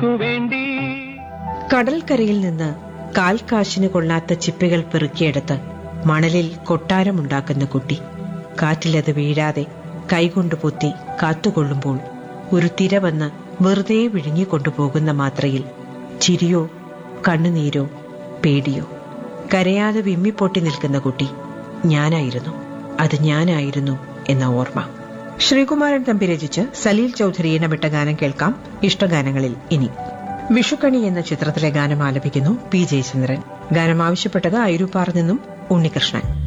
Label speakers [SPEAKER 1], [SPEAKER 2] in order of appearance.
[SPEAKER 1] വേണ്ടി
[SPEAKER 2] കടൽക്കരയിൽ നിന്ന് കാൽക്കാശിന് കൊള്ളാത്ത ചിപ്പികൾ പെറുക്കിയെടുത്ത് മണലിൽ കൊട്ടാരമുണ്ടാക്കുന്ന കുട്ടി കാറ്റിലത് വീഴാതെ കൈകൊണ്ട് പൊത്തി കാത്തുകൊള്ളുമ്പോൾ ഒരു തിര വന്ന് വെറുതെ വിഴുങ്ങിക്കൊണ്ടുപോകുന്ന മാത്രയിൽ ചിരിയോ കണ്ണുനീരോ പേടിയോ കരയാതെ വിമ്മിപ്പൊട്ടി നിൽക്കുന്ന കുട്ടി ഞാനായിരുന്നു അത് ഞാനായിരുന്നു എന്ന ഓർമ്മ ശ്രീകുമാരൻ തമ്പി രചിച്ച് സലീൽ ചൌധരി ഇണമിട്ട ഗാനം കേൾക്കാം ഇഷ്ടഗാനങ്ങളിൽ ഇനി വിഷുക്കണി എന്ന ചിത്രത്തിലെ ഗാനം ആലപിക്കുന്നു പി ജയചന്ദ്രൻ ഗാനം ആവശ്യപ്പെട്ടത് ഐരൂപ്പാർ നിന്നും ഉണ്ണികൃഷ്ണൻ